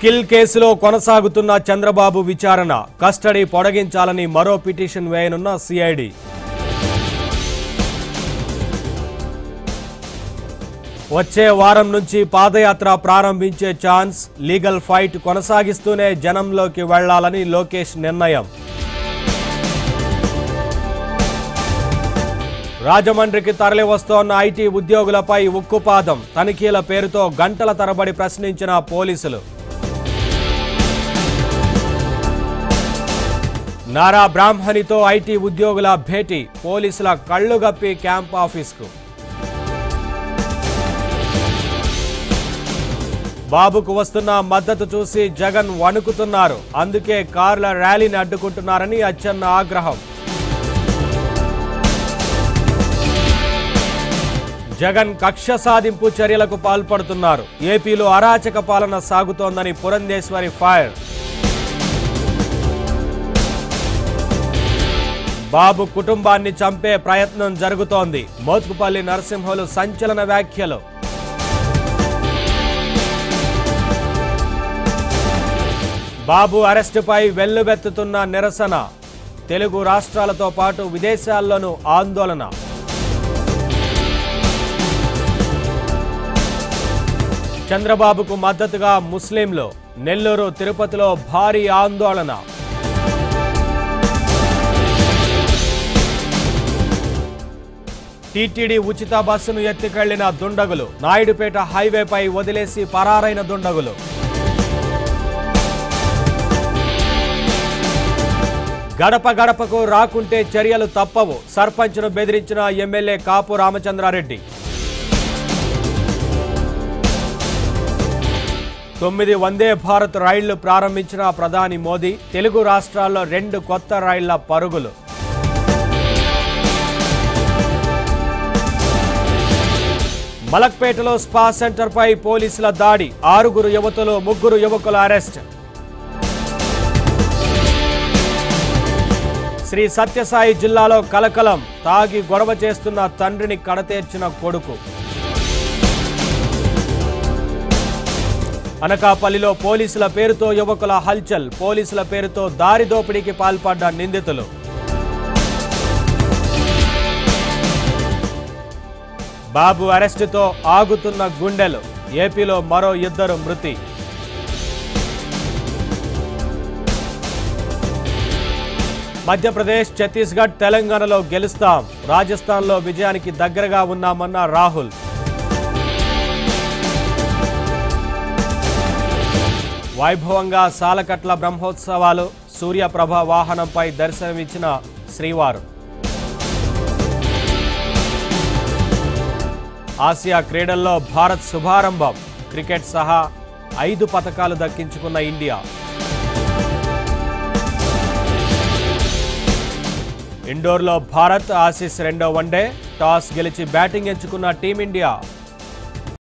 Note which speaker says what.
Speaker 1: skill కేసులో కొనసాగుతున్న చంద్రబాబు విచారణ కస్టడీ పొడిగించాలని మరో పిటిషన్ వేయనున్న సిఐడి వచ్చే వారం నుంచి పాదయాత్ర ప్రారంభించే ఛాన్స్ లీగల్ ఫైట్ కొనసాగిస్తూనే జనంలోకి వెళ్లాలని లోకేష్ నిర్ణయం రాజమండ్రికి తరలి వస్తోన్న ఐటీ ఉద్యోగులపై ఉక్కుపాదం తనిఖీల పేరుతో గంటల తరబడి ప్రశ్నించిన పోలీసులు నారా బ్రాహ్మణితో ఐటీ ఉద్యోగుల భేటీ పోలీసుల కళ్ళుగప్పి క్యాంప్ ఆఫీస్కు బాబుకు వస్తున్న మద్దతు చూసి జగన్ వణుకుతున్నారు అందుకే కార్ల ర్యాలీని అడ్డుకుంటున్నారని అచ్చెన్న ఆగ్రహం జగన్ కక్ష సాధింపు చర్యలకు పాల్పడుతున్నారు ఏపీలో అరాచక పాలన సాగుతోందని పురంధేశ్వరి ఫైర్ బాబు కుటుంబాన్ని చంపే ప్రయత్నం జరుగుతోంది మోత్కుపల్లి నరసింహులు సంచలన వ్యాఖ్యలు బాబు అరెస్టుపై వెల్లువెత్తుతున్న నిరసన తెలుగు రాష్ట్రాలతో పాటు విదేశాల్లోనూ ఆందోళన చంద్రబాబుకు మద్దతుగా ముస్లింలు నెల్లూరు తిరుపతిలో భారీ ఆందోళన టీటీడీ ఉచిత బస్సును ఎత్తుకెళ్లిన దుండగులు నాయుడుపేట హైవేపై వదిలేసి పరారైన దుండగులు గడప గడపకు రాకుంటే చర్యలు తప్పవు సర్పంచ్ను బెదిరించిన ఎమ్మెల్యే కాపు రామచంద్రారెడ్డి తొమ్మిది వందే భారత్ రైళ్లు ప్రారంభించిన ప్రధాని మోదీ తెలుగు రాష్ట్రాల్లో రెండు కొత్త రైళ్ల పరుగులు మలక్పేటలో స్పా సెంటర్పై పోలీసుల దాడి ఆరుగురు యువతులు ముగ్గురు యువకుల అరెస్ట్ శ్రీ సత్యసాయి జిల్లాలో కలకలం తాగి గొడవ చేస్తున్న తండ్రిని కడతేర్చిన కొడుకు అనకాపల్లిలో పోలీసుల పేరుతో యువకుల హల్చల్ పోలీసుల పేరుతో దారి దోపిడీకి పాల్పడ్డ నిందితులు బాబు అరెస్టుతో ఆగుతున్న గుండెలు ఏపీలో మరో ఇద్దరు మృతి మధ్యప్రదేశ్ ఛత్తీస్గఢ్ తెలంగాణలో గెలుస్తాం రాజస్థాన్లో విజయానికి దగ్గరగా ఉన్నామన్న రాహుల్ వైభవంగా సాలకట్ల బ్రహ్మోత్సవాలు సూర్యప్రభ వాహనంపై దర్శనమిచ్చిన శ్రీవారు ఆసియా క్రీడల్లో భారత్ శుభారంభం క్రికెట్ సహా ఐదు పతకాలు దక్కించుకున్న ఇండియా ఇండోర్లో భారత్ ఆసీస్ రెండో వన్డే టాస్ గెలిచి బ్యాటింగ్ ఎంచుకున్న టీమిండియా